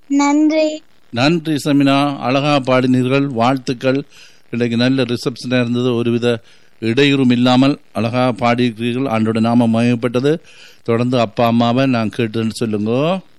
நன்றி நன்றி சமினா அழகா பாடினீர்கள் வாழ்த்துக்கள் இன்றைக்கு நல்ல ரிசப்ஷனாக இருந்தது ஒருவித இடையூறும் இல்லாமல் அழகா பாடியிருக்கிறீர்கள் ஆண்டோட நாம மயப்பட்டது தொடர்ந்து அப்பா அம்மாவை நான் கேட்டுன்னு சொல்லுங்க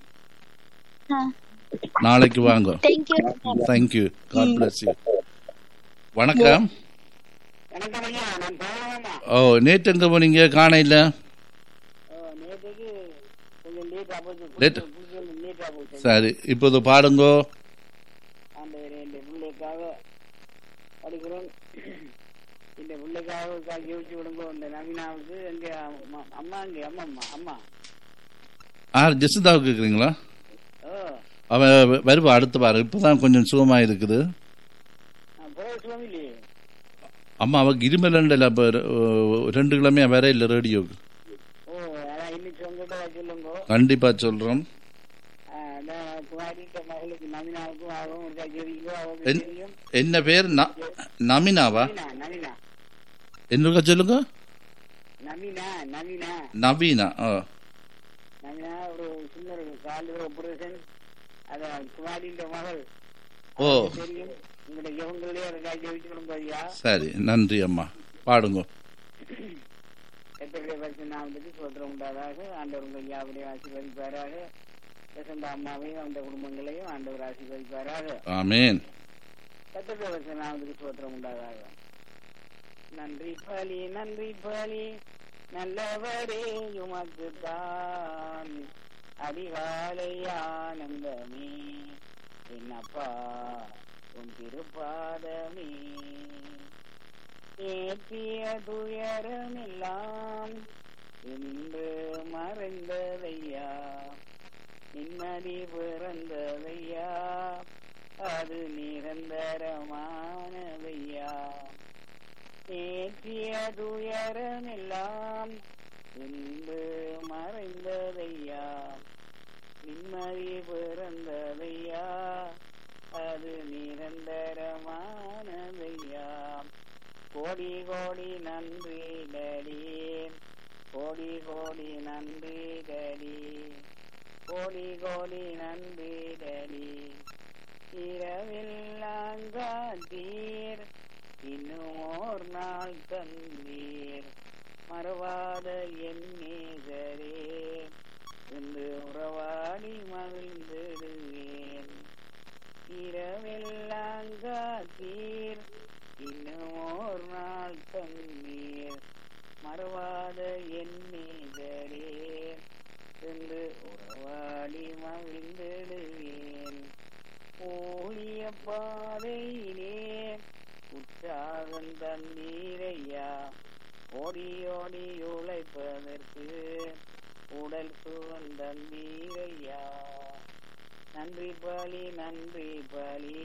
நாளைக்கு வாங்க thank you thank you god bless you வணக்கம் வணக்கம் ஐயா நான் பழனமா ஓ நேற்று எங்க போனீங்க காண இல்ல நேற்றுக்கு கொஞ்சம் லேட்டாக போச்சு Late? லேட்டாக போச்சு சரி இப்போது பாடுங்கோ ஆண்டவரே இந்த பிள்ளைக்காக படிக்கிறோம் இந்த பிள்ளைக்காக யோசிச்சு விடுங்க இந்த நவீனாவுக்கு எங்க அம்மா அம்மா இங்க அம்மா அம்மா அம்மா ஆ ஜெசிதாவுக்கு கேட்குறீங்களா ஓ அவன் வ- வருவா அடுத்து வாரம் இப்போதான் கொஞ்சம் சுகமா இருக்குது நான் பிறகு சுவாமிலி அம்மா அவக்கு இருமலண்டல அப்போ ரெண்டு கிழமையா வேற இல்லை ரேடியோக்கு ஓ அதான் இன்னைக்கு உங்ககிட்ட சொல்லுங்க கண்டிப்பா சொல்றோம் குமாரிட்ட மகளுக்கு நவீனாவுக்கும் ஆகும் இருக்கா ஜெரிக்கோ அவங்க என்- தெரியும் என்ன பேர் ந- நமினாவா நவீனா நவீனா என்னக்கா சொல்லுங்க நவீனா நவீனா நவீனா ஓ நவீனா ஒரு சின்ன ஒரு கால் ஆபரேஷன் அதான் குமாரின்ற மகள் ஓ அவருக்கு தெரியும் உங்களுடைய இவங்களே இருக்கா ஜெயிச்சு கொடுங்க ஐயா சரி நன்றி அம்மா பாடுங்க எத்தகைய நாமத்துக்கு சோத்திரம் உண்டாதாக ஆண்டவர் உங்கள் யாவரையும் ஆசீர்வதிப்பாராக வசந்த அம்மாவையும் அந்த குடும்பங்களையும் ஆண்டவர் ஆசீர்வதிப்பாராக ஆமேன் எத்தகைய நாமத்துக்கு சோத்திரம் உண்டாதாக நன்றி பலி நன்றி பலி நல்லவரே உமக்கு தான் அதிகாலை ஆனந்தமே என்னப்பா உன் திருப்பாதமே ஏற்றிய துயரமெல்லாம் இன்று மறைந்ததையா நிம்மதி பிறந்ததையா அது நிரந்தரமானதையா ஏற்றிய துயரமெல்லாம் இன்று மறைந்ததையா நிம்மதி பிறந்ததையா அது நிரந்தரமானதையா கோடி கோடி நன்றி டடி கோடி கோடி நன்றி டடி கோடி கோடி நன்றி டடி இரவெல்லாம் காத்தீர் இன்னும் ஓர் நாள் தந்தீர் மறவாத என் நேசரே என்று உறவாடி மகிழ்ந்திடுவேன் இரவெல்லாம் காத்தீர் இன்னும் ஓர் நாள் தந்தீர் மறவாத என் நேசரே என்று உறவாடி மகிழ்ந்திடுவேன் ஊழிய பாதையிலே உற்சாகம் தந்தீரையா ஓடி ஓடி உழைப்பதற்கு உடல் சுகம் தந்தீரையா நன்றி பலி நன்றி பலி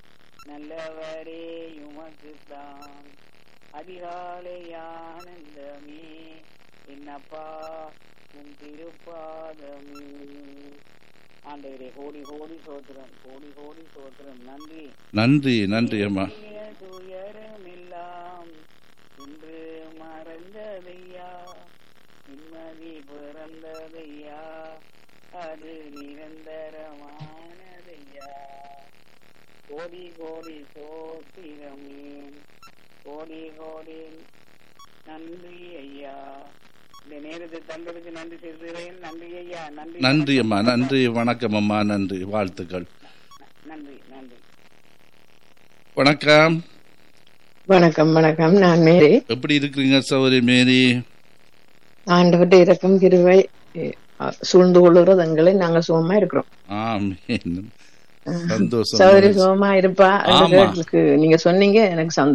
நல்லவரே உமக்குத்தான் அதிகாலை ஆனந்தமே என்னப்பா உன் திருப்பாதமே ஆண்டவரே கோடி கோடி சோத்திரம் கோடி கோடி சோத்திரம் நன்றி நன்றி நன்றி அம்மா தீய துயரமெல்லாம் இன்று மறந்ததையா நிம்மதி பிறந்ததையா அது நிரந்தரமானதையா கோடி கோடி சோத்திரமே கோடி கோடி நன்றி ஐயா இந்த நேரத்தை தந்ததுக்கு நன்றி செலுத்துகிறேன் நன்றி ஐயா நன்றி நன்றி அம்மா நன்றி வணக்கம் அம்மா நன்றி வாழ்த்துக்கள் நன்றி நன்றி வணக்கம் வணக்கம் வணக்கம் நான் மேரி எப்படி இருக்கிறீங்க சௌரி மேரி ஆண்டவர்கிட்ட இறக்கும் கிருவை அஹ், சூழ்ந்து கொள்ளுறது எங்களை நாங்க சுகமா இருக்கிறோம் ஆமீன் சந்தோஷம் சௌரி சுகமா இருப்பா ஆமா. அதுக்கு நீங்க சொன்னீங்க எனக்கு சந்தோஷம்